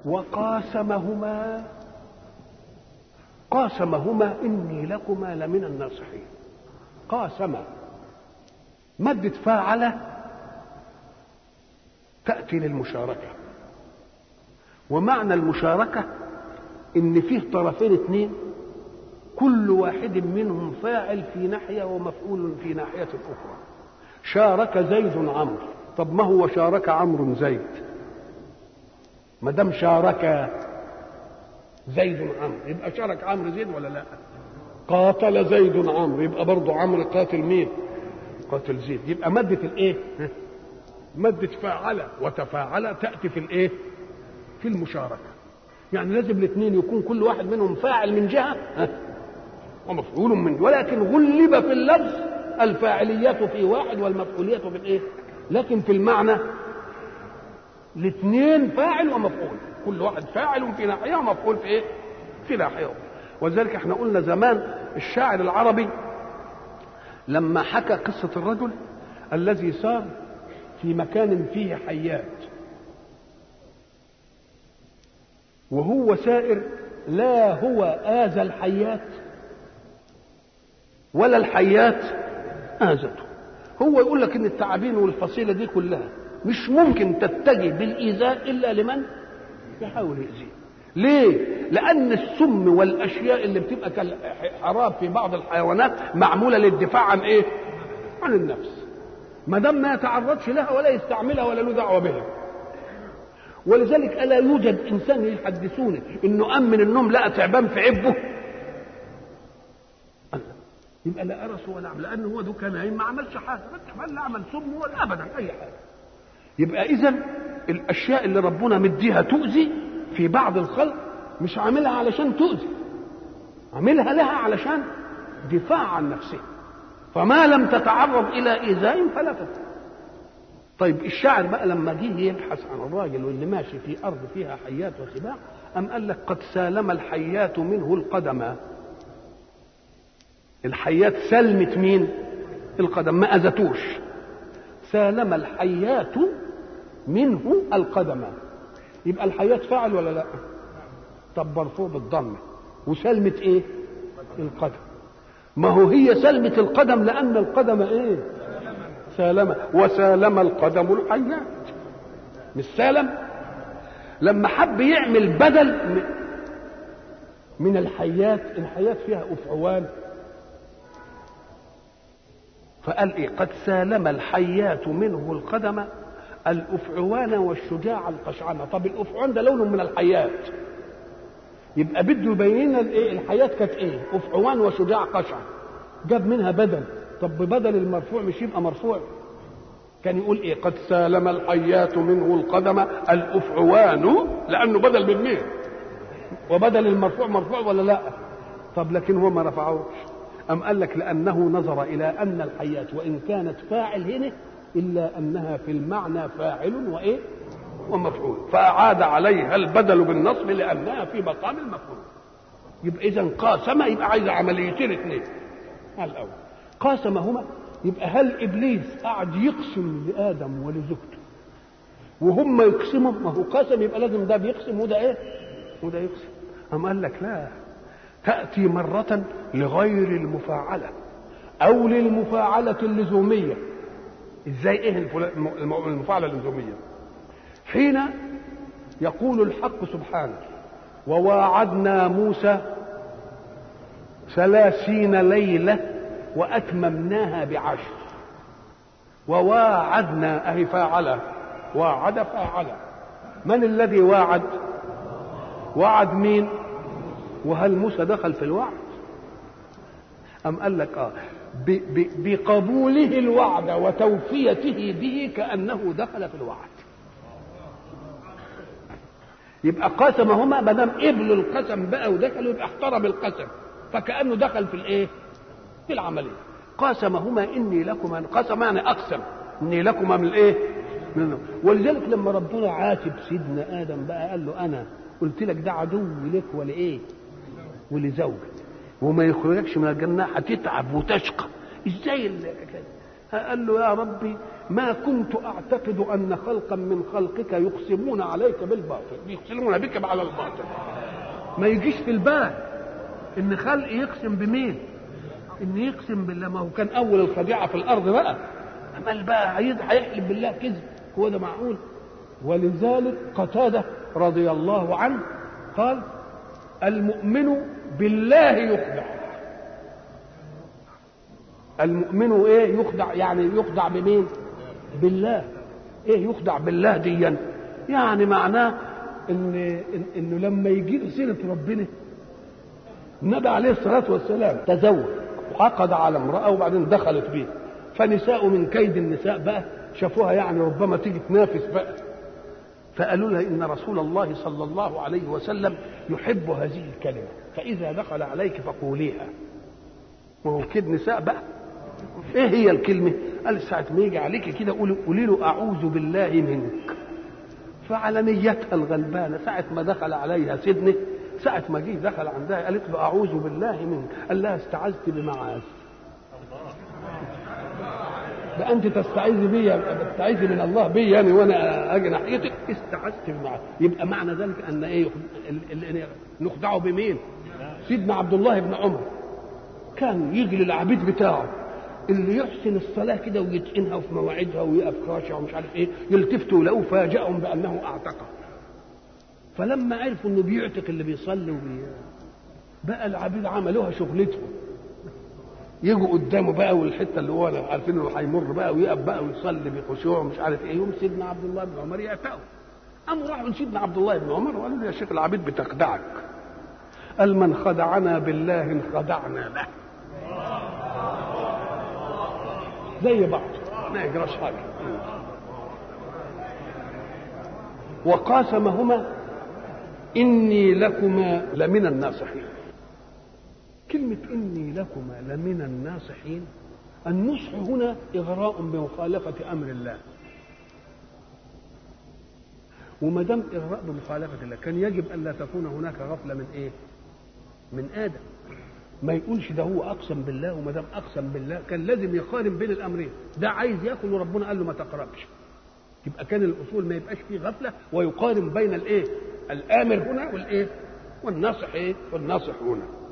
وقاسمهما قاسمهما إني لكما لمن الناصحين قاسم مادة فاعل تأتي للمشاركة ومعنى المشاركة إن فيه طرفين اثنين كل واحد منهم فاعل في ناحية ومفعول في ناحية أخرى شارك زيد عمرو طب ما هو شارك عمرو زيد ما دام شارك زيد عمرو يبقى شارك عمرو زيد ولا لا قاتل زيد عمرو يبقى برضه عمرو قاتل مين قاتل زيد يبقى مادة الايه مادة فاعل وتفاعل تأتي في الايه في المشاركة يعني لازم الاثنين يكون كل واحد منهم فاعل من جهة ومفعول من ولكن غلب في اللفظ الفاعليات في واحد والمفعولية في الايه لكن في المعنى الاثنين فاعل ومفعول كل واحد فاعل في ناحية ومفعول في ايه في ناحية ولذلك احنا قلنا زمان الشاعر العربي لما حكى قصة الرجل الذي سار في مكان فيه حيات وهو سائر لا هو آذى الحيات ولا الحيات آذته هو يقول لك ان التعابين والفصيلة دي كلها مش ممكن تتجه بالإيذاء إلا لمن يحاول يأذيه ليه؟ لأن السم والأشياء اللي بتبقى كالحراب في بعض الحيوانات معمولة للدفاع عن إيه؟ عن النفس. ما دام ما يتعرضش لها ولا يستعملها ولا له دعوة بها. ولذلك ألا يوجد إنسان يحدثونه إنه قام من النوم لقى تعبان في عبه يبقى لا أرس ولا عمل لأن هو ده كان نايم ما عملش حاجة لا عمل سم ولا أبدا أي حاجة يبقى إذا الأشياء اللي ربنا مديها تؤذي في بعض الخلق مش عاملها علشان تؤذي عاملها لها علشان دفاع عن نفسه فما لم تتعرض الى ايذاء فلا تتعرض طيب الشاعر بقى لما جه يبحث عن الراجل واللي ماشي في ارض فيها حيات وسباع ام قال لك قد سالم الحيات منه القدم الحيات سلمت مين القدم ما اذتوش سالم الحيات منه القدم يبقى الحياة فاعل ولا لا طب مرفوع بالضمة وسلمة ايه القدم ما هو هي سلمة القدم لأن القدم ايه سالمة وسالم القدم الحيات مش سالم لما حب يعمل بدل من الحيات الحيات فيها أفعوان فقال ايه قد سالم الحيات منه القدم الافعوان والشجاع القشعنة طب الافعوان ده لون من الحيات يبقى بده يبين لنا الايه الحياه كانت ايه افعوان وشجاع قشع جاب منها بدل طب بدل المرفوع مش يبقى مرفوع كان يقول ايه قد سالم الحيات منه القدم الافعوان لانه بدل من مين وبدل المرفوع مرفوع ولا لا طب لكن هو ما رفعوش أم قال لك لأنه نظر إلى أن الحياة وإن كانت فاعل هنا إلا أنها في المعنى فاعل وإيه ومفعول فأعاد عليها البدل بالنصب لأنها في مقام المفعول يبقى إذا قاسم يبقى عايز عمليتين اثنين على الأول قاسمهما يبقى هل إبليس قعد يقسم لآدم ولزوجته وهم يقسموا ما هو قاسم يبقى لازم ده بيقسم وده إيه وده يقسم أم قال لك لا تأتي مرة لغير المفاعلة أو للمفاعلة اللزومية إزاي إيه المفاعلة اللزومية حين يقول الحق سبحانه وواعدنا موسى ثلاثين ليلة وأتممناها بعشر وواعدنا أهي فاعلة واعد فاعلة من الذي واعد وعد مين وهل موسى دخل في الوعد أم قال لك آه بقبوله الوعد وتوفيته به كأنه دخل في الوعد يبقى قسمهما ما دام قبلوا القسم بقى ودخلوا يبقى احترم القسم فكأنه دخل في الايه؟ في العملية قاسمهما إني لكما قسم يعني أقسم إني لكما من الايه؟ من ولذلك لما ربنا عاتب سيدنا آدم بقى قال له أنا قلت لك ده عدو لك ولإيه؟ ولزوجك وما يخرجكش من الجنة هتتعب وتشقى ازاي قال له يا ربي ما كنت اعتقد ان خلقا من خلقك يقسمون عليك بالباطل يقسمون بك على الباطل ما يجيش في البال ان خلق يقسم بمين ان يقسم بالله ما هو كان اول الخديعه في الارض بقى امال بقى هيحلف بالله كذب هو ده معقول ولذلك قتاده رضي الله عنه قال المؤمن بالله يخدع المؤمن ايه يخدع يعني يخدع بمين بالله ايه يخدع بالله ديا يعني معناه ان إن انه لما يجي له سيره ربنا النبي عليه الصلاه والسلام تزوج وعقد على امراه وبعدين دخلت بيه فنساء من كيد النساء بقى شافوها يعني ربما تيجي تنافس بقى فقالوا لها ان رسول الله صلى الله عليه وسلم يحب هذه الكلمه فاذا دخل عليك فقوليها وهو كيد نساء بقى ايه هي الكلمه قال ساعه ما يجي عليك كده قولي قولي له اعوذ بالله منك فعلى نيتها الغلبانه ساعه ما دخل عليها سيدنا ساعه ما جه دخل عندها قالت له اعوذ بالله منك قال لها استعذت بمعاذ ده انت تستعيذ بي تستعيذ من الله بي يعني وانا اجي ناحيتك استعذت بمعاذ يبقى معنى ذلك ان ايه نخدعه بمين؟ سيدنا عبد الله بن عمر كان يجي للعبيد بتاعه اللي يحسن الصلاة كده ويتقنها في مواعيدها ويقف خاشع ومش عارف ايه يلتفتوا يلاقوه فاجأهم بأنه أعتقه فلما عرفوا انه بيعتق اللي بيصلي وبي... بقى العبيد عملوها شغلتهم يجوا قدامه بقى والحته اللي هو عارفين انه هيمر بقى ويقف بقى ويصلي بخشوع ومش عارف ايه يوم سيدنا عبد الله بن عمر يعتقوا قاموا راحوا لسيدنا عبد الله بن عمر وقالوا له يا شيخ العبيد بتخدعك قال من خدعنا بالله انخدعنا به زي بعض ما يجراش حاجه وقاسمهما اني لكما لمن الناصحين كلمة إني لكما لمن الناصحين النصح هنا إغراء بمخالفة أمر الله وما دام إغراء بمخالفة الله كان يجب أن لا تكون هناك غفلة من إيه؟ من آدم ما يقولش ده هو أقسم بالله وما دام أقسم بالله كان لازم يقارن بين الأمرين ده عايز ياكل وربنا قال له ما تقربش يبقى كان الأصول ما يبقاش فيه غفلة ويقارن بين الإيه؟ الآمر هنا والإيه؟ والناصح إيه؟ والناصح هنا